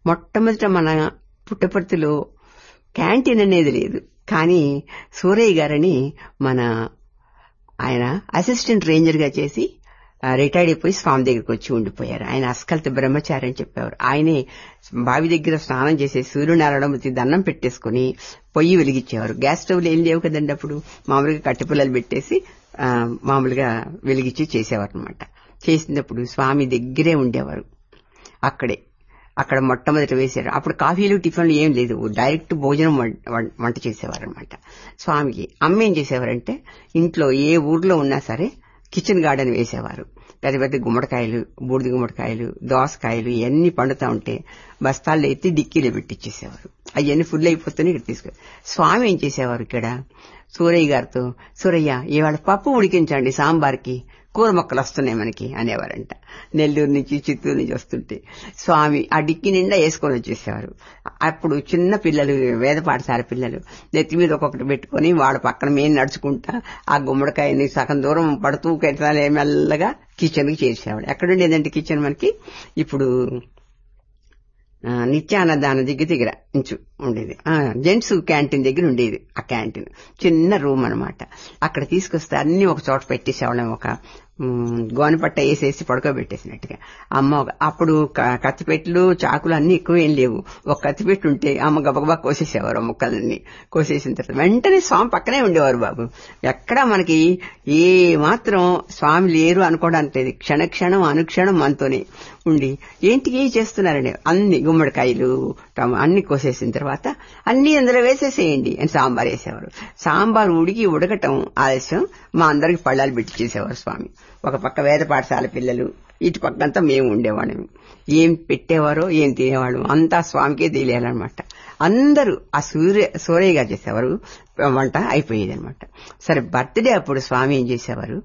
మొట్టమొదట మన పుట్టపర్తిలో క్యాంటీన్ అనేది లేదు కానీ సూరయ్య గారని మన ఆయన అసిస్టెంట్ రేంజర్ గా చేసి రిటైర్డ్ అయిపోయి స్వామి దగ్గరికి వచ్చి ఉండిపోయారు ఆయన అస్కల్త బ్రహ్మచారి అని చెప్పేవారు ఆయనే బావి దగ్గర స్నానం చేసి సూర్యనారాయణ వచ్చి దండం పెట్టేసుకుని పొయ్యి వెలిగించేవారు గ్యాస్ స్టవ్లు ఏం లేవు కదండి అప్పుడు మామూలుగా కట్టెపిల్లలు పెట్టేసి ఆ, మామూలుగా వెలిగించి చేసేవారు అనమాట చేసినప్పుడు స్వామి దగ్గరే ఉండేవారు అక్కడే అక్కడ మొట్టమొదటి వేశారు అప్పుడు కాఫీలు టిఫిన్లు ఏం లేదు డైరెక్ట్ భోజనం వం- వం- వంట చేసేవారు అనమాట స్వామికి అమ్మ ఏం చేసేవారంటే ఇంట్లో ఏ ఊర్లో ఉన్నా సరే కిచెన్ గార్డెన్ వేసేవారు పెద్ద పెద్ద గుమ్మడికాయలు బూడిద గుమ్మడికాయలు దోసకాయలు ఇవన్నీ పండుతా ఉంటే బస్తాల్లో ఎత్తి డిక్కీలో పెట్టించేసేవారు అవన్నీ ఫుల్ అయిపోతేనే ఇక్కడ తీసుకు స్వామి ఏం చేసేవారు ఇక్కడ సూరయ్య గారితో సూరయ్య ఇవాళ పప్పు ఉడికించండి సాంబార్కి కూర మొక్కలు వస్తున్నాయి మనకి అనేవారంట నెల్లూరు నుంచి చిత్తూరు నుంచి వస్తుంటే స్వామి ఆ డిక్కి నిండా వేసుకొని వచ్చేసేవారు అప్పుడు చిన్న పిల్లలు వేద పాఠశాల పిల్లలు నెత్తి మీద ఒక్కొక్కటి పెట్టుకొని వాళ్ళ పక్కన మేము నడుచుకుంటా ఆ గుమ్మడికాయని సగం దూరం పడుతూ కెట్టాలే మెల్లగా కిచెన్కి చేసేవాడు ఎక్కడుండేదంటే కిచెన్ మనకి ఇప్పుడు ఆ, నిత్యాన్నదాన దగ్గర దగ్గర ఇంచు ఉండేది ఆ, జెంట్స్ క్యాంటీన్ దగ్గర ఉండేది ఆ క్యాంటీన్ చిన్న రూమ్ అన్నమాట అక్కడ తీసుకొస్తే అన్ని ఒక చోట పెట్టేసేవాళ్ళం ఒక ఉమ్, గోనపట్ట వేసేసి పడుకోబెట్టేసినట్టుగా అమ్మ ఒక- అప్పుడు క- కత్తిపెట్లు చాకులు అన్ని ఎక్కువ ఏం లేవు ఒక కత్తిపెట్టు ఉంటే అమ్మ గబగబా కోసేసేవారు ఆ ముక్కలన్నీ కోసేసిన తర్వాత వెంటనే స్వామి పక్కనే ఉండేవారు బాబు ఎక్కడ మనకి ఏ మాత్రం స్వామి లేరు అనుకోవడానికి లేదు క్షణక్షణం అనుక్షణం మనతోనే ఉండి ఏంటి ఏం చేస్తున్నారండి అన్ని గుమ్మడికాయలు టమ- అన్ని కోసేసిన తర్వాత అన్ని అందులో వేసేసేయండి అని సాంబార్ వేసేవారు సాంబార్ ఉడికి ఉడకటం ఆలస్యం మా అందరికి పళ్ళాలు పెట్టి చేసేవారు స్వామి ఒక పక్క వేద పాఠశాల పిల్లలు ఇటు పక్కంతా మేము ఉండేవాళ్ళం ఏం పెట్టేవారో ఏం తినేవాళ్ళం అంతా స్వామికే తెలియాలన్నమాట అందరూ ఆ సూర్య సూర్య గారు చేసేవారు వంట అయిపోయేది అనమాట సరే బర్త్డే అప్పుడు స్వామి ఏం చేసేవారు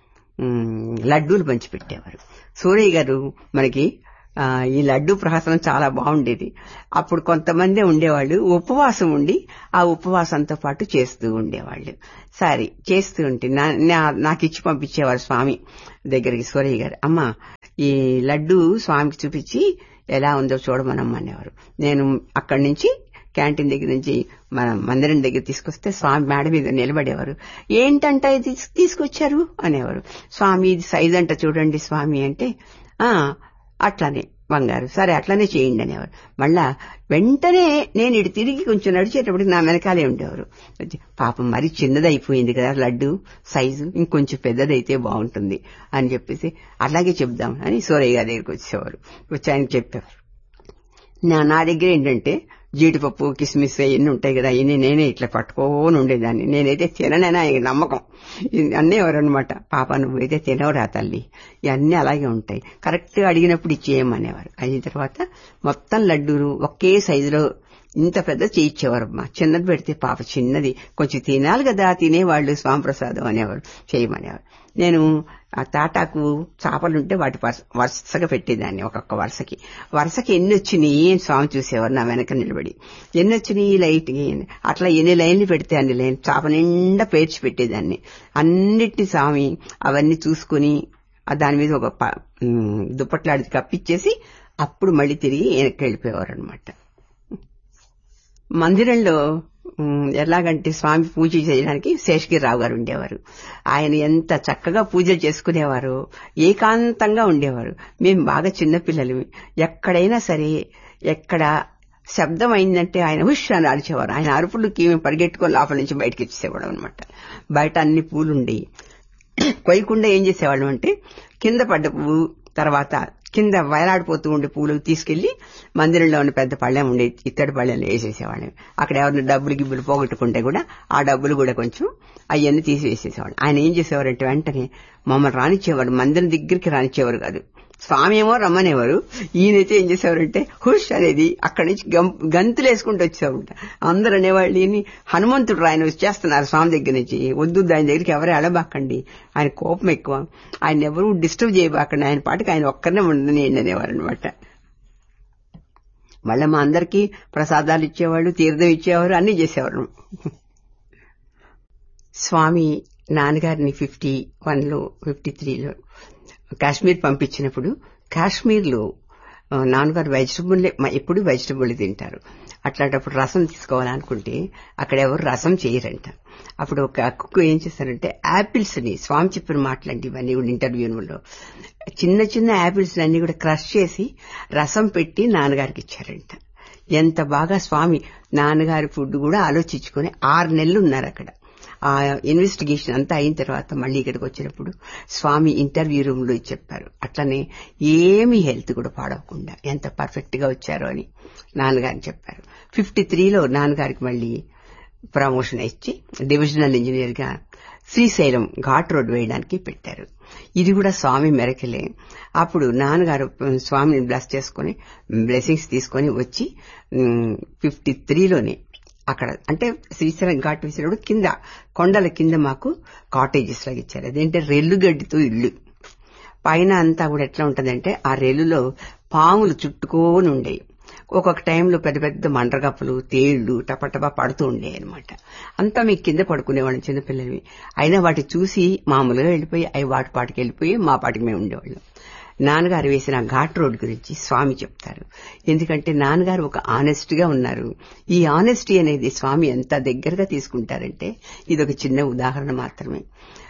ఉమ్, లడ్డూలు పంచి పెట్టేవారు సూరయ్య గారు మనకి ఆ, ఈ లడ్డు ప్రహసనం చాలా బాగుండేది అప్పుడు కొంతమంది ఉండేవాళ్ళు ఉపవాసం ఉండి ఆ ఉపవాసంతో పాటు చేస్తూ ఉండేవాళ్ళు సరే చేస్తూ ఉంటే నా- నా- నాకు ఇచ్చి పంపించేవారు స్వామి దగ్గరికి సూరయ్య గారు అమ్మ ఈ లడ్డు స్వామికి చూపించి ఎలా ఉందో చూడమనమ్మ అనేవారు నేను అక్కడి నుంచి క్యాంటీన్ దగ్గర నుంచి మన మందిరం దగ్గర తీసుకొస్తే స్వామి మేడ మీద నిలబడేవారు ఏంటంట ఇది తీసుకొచ్చారు అనేవారు స్వామి ఇది సైజ్ అంట చూడండి స్వామి అంటే ఆ అట్లానే బంగారు సరే అట్లానే చేయండి అనేవారు మళ్ళా వెంటనే నేను ఇటు తిరిగి కొంచెం నడిచేటప్పటికి నా వెనకాలే ఉండేవారు వచ్చి, పాపం మరి చిన్నదైపోయింది కదా లడ్డు సైజు ఇంకొంచెం పెద్దదైతే బాగుంటుంది అని చెప్పేసి అలాగే చెప్దాం అని సూరయ్య గారి దగ్గరికి వచ్చేవారు వచ్చి ఆయన చెప్పేవారు నా నా దగ్గర ఏంటంటే జీడిపప్పు కిస్మిస్ ఇవన్నీ ఉంటాయి కదా ఇవన్నీ నేనే ఇట్లా పట్టుకోని ఉండేదాన్ని నేనైతే తిననైనా ఆయన నమ్మకం అన్నేవారు అనమాట పాప నువ్వైతే తినవరా తల్లి ఇవన్నీ అలాగే ఉంటాయి కరెక్ట్ గా అడిగినప్పుడు ఇచ్చేయమనేవారు అయిన తర్వాత మొత్తం లడ్డూలు ఒకే సైజులో ఇంత పెద్ద చేయించేవారు అమ్మా చిన్నది పెడితే పాప చిన్నది కొంచెం తినాలి కదా తినేవాళ్ళు స్వామిప్రసాదం అనేవారు చేయమనేవారు నేను ఆ తాటాకు చేపలుంటే వాటి వరుస- వరుసగా పెట్టేదాన్ని ఒక్కొక్క వరుసకి వరుసకి ఎన్ని వచ్చినాయి అని స్వామి చూసేవారు నా వెనక నిలబడి ఎన్ని వచ్చినాయి లైట్ అట్లా ఎన్ని లైన్లు పెడితే అన్ని లైన్ చేప నిండా పేర్చి పెట్టేదాన్ని అన్నిటి స్వామి అవన్నీ చూసుకుని ఆ దాని మీద ఒక ప- ఉమ్, దుప్పట్లాడి కప్పిచ్చేసి అప్పుడు మళ్ళీ తిరిగి వెనక్కి వెళ్ళిపోయేవారు అనమాట మందిరంలో ఉమ్, ఎలాగంటే స్వామి పూజ చేయడానికి శేషగిరిరావు గారు ఉండేవారు ఆయన ఎంత చక్కగా పూజలు చేసుకునేవారు ఏకాంతంగా ఉండేవారు మేము బాగా చిన్నపిల్లలు ఎక్కడైనా సరే ఎక్కడ శబ్దం అయిందంటే ఆయన హుష్ అని అరిచేవారు ఆయన అరుపులకి మేము పరిగెట్టుకొని లోపల నుంచి బయటకి ఇచ్చేసేవాడు అనమాట బయట అన్ని పూలుండి కొయ్యకుండా ఏం చేసేవాళ్ళం అంటే కింద పడ్డ పువ్వు తర్వాత కింద వైలాడిపోతూ ఉండే పూలు తీసుకెళ్లి మందిరంలో ఉన్న పెద్ద పళ్ళెం ఉండే ఇత్తడి పళ్ళెంలో వేసేసేవాళ్ళం అక్కడ ఎవరిని డబ్బులు గిబ్బులు పోగొట్టుకుంటే కూడా ఆ డబ్బులు కూడా కొంచెం అవన్నీ తీసి వేసేసేవాళ్ళు ఆయన ఏం చేసేవారంటే వెంటనే మమ్మల్ని రానిచ్చేవారు మందిరం దగ్గరికి రానిచ్చేవారు కాదు స్వామి ఏమో రమ్మనేవారు ఈయనైతే ఏం చేసేవారంటే హుష్ అనేది అక్కడి నుంచి గం- గంతులు వేసుకుంటూ వచ్చేవారు అందరు అనేవాళ్ళు ఈయన్ని హనుమంతుడు ఆయన వచ్చేస్తున్నారు స్వామి దగ్గర నుంచి వద్దు ఆయన దగ్గరికి ఎవరు ఎడబాకండి ఆయన కోపం ఎక్కువ ఆయన ఎవరు డిస్టర్బ్ చేయబాకండి ఆయన పాటికి ఆయన ఒక్కరినే ఉండనియండి అనేవారు అనమాట మళ్ళీ మా అందరికీ ప్రసాదాలు ఇచ్చేవాళ్ళు తీర్థం ఇచ్చేవారు అన్ని చేసేవారు స్వామి నాన్నగారిని ఫిఫ్టీ వన్లో ఫిఫ్టీ త్రీలో కాశ్మీర్ పంపించినప్పుడు కాశ్మీర్లో ఆ, నాన్నగారు వెజిటబుల్ ఎప్పుడు వెజిటబుల్ తింటారు అట్లాంటప్పుడు రసం తీసుకోవాలనుకుంటే అక్కడ ఎవరు రసం చేయరంట అప్పుడు ఒక కుక్కు ఏం చేస్తారంటే యాపిల్స్ ని స్వామి చెప్పిన మాటలండి ఇవన్నీ కూడా ఇంటర్వ్యూలో చిన్న చిన్న యాపిల్స్ అన్ని కూడా క్రష్ చేసి రసం పెట్టి నాన్నగారికి ఇచ్చారంట ఎంత బాగా స్వామి నాన్నగారి ఫుడ్ కూడా ఆలోచించుకొని ఆరు నెలలు ఉన్నారు అక్కడ ఆ ఇన్వెస్టిగేషన్ అంతా అయిన తర్వాత మళ్ళీ ఇక్కడికి వచ్చినప్పుడు స్వామి ఇంటర్వ్యూ రూమ్ లో చెప్పారు అట్లనే ఏమీ హెల్త్ కూడా పాడవకుండా ఎంత పర్ఫెక్ట్ గా వచ్చారో అని నాన్నగారిని చెప్పారు ఫిఫ్టీ త్రీలో నాన్నగారికి మళ్ళీ ప్రమోషన్ ఇచ్చి డివిజనల్ ఇంజనీర్ గా శ్రీశైలం ఘాట్ రోడ్ వేయడానికి పెట్టారు ఇది కూడా స్వామి మెరకలే అప్పుడు నాన్నగారు స్వామిని బ్లెస్ చేసుకుని బ్లెస్సింగ్స్ తీసుకొని వచ్చి ఫిఫ్టీ త్రీలోనే అక్కడ అంటే శ్రీశైలం ఘాట్ వేసినప్పుడు కింద కొండల కింద మాకు కాటేజెస్ లాగా ఇచ్చారు అదేంటే రెల్లుగడ్డితో ఇల్లు పైన అంతా కూడా ఎట్లా ఉంటదంటే ఆ రెల్లులో పాములు చుట్టుకోని ఉండేవి ఒక్కొక్క టైంలో పెద్ద పెద్ద మండ్రగప్పలు తేళ్లు టపటపా పడుతూ ఉండేవి అనమాట అంతా మీకు కింద పడుకునేవాళ్ళం చిన్నపిల్లలవి అయినా వాటి చూసి మామూలుగా వెళ్ళిపోయి అవి వాటి పాటికి వెళ్ళిపోయి మా పాటికి మేము ఉండేవాళ్ళం నాన్నగారు వేసిన ఘాట్ రోడ్ గురించి స్వామి చెప్తారు ఎందుకంటే నాన్నగారు ఒక ఆనెస్ట్ గా ఉన్నారు ఈ ఆనెస్టీ అనేది స్వామి ఎంత దగ్గరగా తీసుకుంటారంటే ఇది ఒక చిన్న ఉదాహరణ మాత్రమే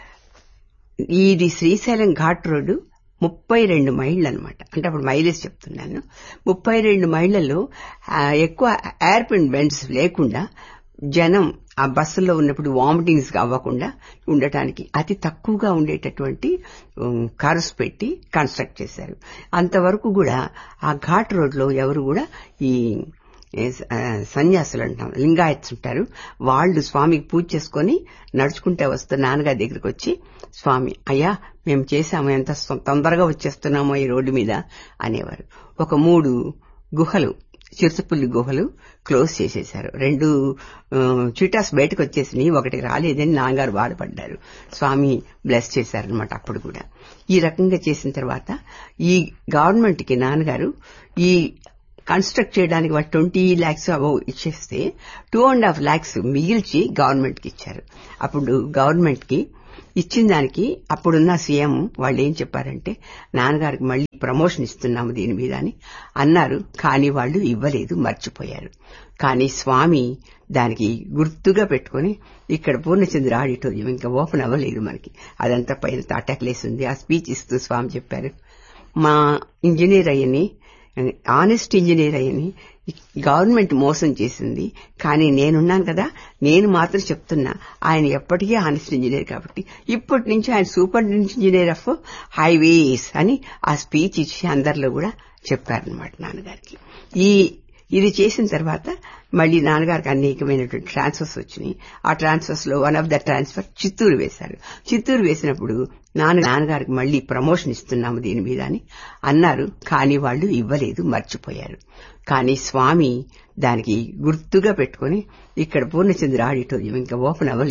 ఇది శ్రీశైలం ఘాట్ రోడ్డు ముప్పై రెండు మైళ్ళు అనమాట అంటే అప్పుడు మైలేజ్ చెప్తున్నాను ముప్పై రెండు మైళ్లలో ఆ, ఎక్కువ ఎయిర్పిన్ బెండ్స్ లేకుండా జనం ఆ బస్సులో ఉన్నప్పుడు వామిటింగ్స్ అవ్వకుండా ఉండటానికి అతి తక్కువగా ఉండేటటువంటి కార్స్ పెట్టి కన్స్ట్రక్ట్ చేశారు అంతవరకు కూడా ఆ ఘాట్ రోడ్ లో ఎవరు కూడా ఈ ఏ స- ఆ, సన్యాసులు అంటాం లింగాయత్స్ ఉంటారు వాళ్ళు స్వామికి పూజ చేసుకొని నడుచుకుంటే వస్తున్న నాన్నగారి దగ్గరికి వచ్చి స్వామి అయ్యా మేము చేశాము ఎంత సొ- తొందరగా వచ్చేస్తున్నామో ఈ రోడ్డు మీద అనేవారు ఒక మూడు గుహలు చిరుతపుల్లి గుహలు క్లోజ్ చేసేశారు రెండు ఆ, చిటాస్ బయటకు వచ్చేసినాయి ఒకటి రాలేదని నాన్నగారు బాధపడ్డారు స్వామి బ్లెస్ చేశారనమాట అప్పుడు కూడా ఈ రకంగా చేసిన తర్వాత ఈ గవర్నమెంట్ కి నాన్నగారు ఈ కన్స్ట్రక్ట్ చేయడానికి వాళ్ళు ట్వంటీ ల్యాక్స్ అబౌ ఇచ్చేస్తే టూ అండ్ హాఫ్ ల్యాక్స్ మిగిల్చి గవర్నమెంట్ కి ఇచ్చారు అప్పుడు గవర్నమెంట్ కి ఇచ్చిన దానికి అప్పుడున్న సీఎం వాళ్ళు ఏం చెప్పారంటే నాన్నగారికి మళ్ళీ ప్రమోషన్ ఇస్తున్నాము దీని మీద అని అన్నారు కానీ వాళ్ళు ఇవ్వలేదు మర్చిపోయారు కానీ స్వామి దానికి గుర్తుగా పెట్టుకుని ఇక్కడ పూర్ణచంద్ర ఆడిటోరియం ఇంకా ఓపెన్ అవ్వలేదు మనకి అదంతా పైన తాటాక్లేసి ఉంది ఆ స్పీచ్ ఇస్తూ స్వామి చెప్పారు మా ఇంజనీర్ అయ్యని ఆనెస్ట్ ఇంజనీర్ అయ్యని గవర్నమెంట్ మోసం చేసింది కానీ నేనున్నాను కదా నేను మాత్రం చెప్తున్నా ఆయన ఎప్పటికీ ఆనెస్ట్ ఇంజనీర్ కాబట్టి ఇప్పటి నుంచి ఆయన సూపర్ ఇంజనీర్ ఆఫ్ హైవేస్ అని ఆ స్పీచ్ ఇచ్చి అందరిలో కూడా చెప్పారనమాట నాన్నగారికి ఈ ఇది చేసిన తర్వాత మళ్ళీ నాన్నగారికి అనేకమైనటువంటి ట్రాన్స్ఫర్స్ వచ్చినాయి ఆ ట్రాన్స్ఫర్స్ లో one of the transfer Chittoor వేశారు చిత్తూరు వేసినప్పుడు నాన్న నాన్నగారికి మళ్ళీ ప్రమోషన్ ఇస్తున్నాము దీని మీద అని అన్నారు కానీ వాళ్ళు ఇవ్వలేదు మర్చిపోయారు కానీ స్వామి దానికి గుర్తుగా పెట్టుకుని ఇక్కడ పూర్ణచంద్ర ఆడిటోరియం ఇంకా ఓపెన్ అవ్వలేదు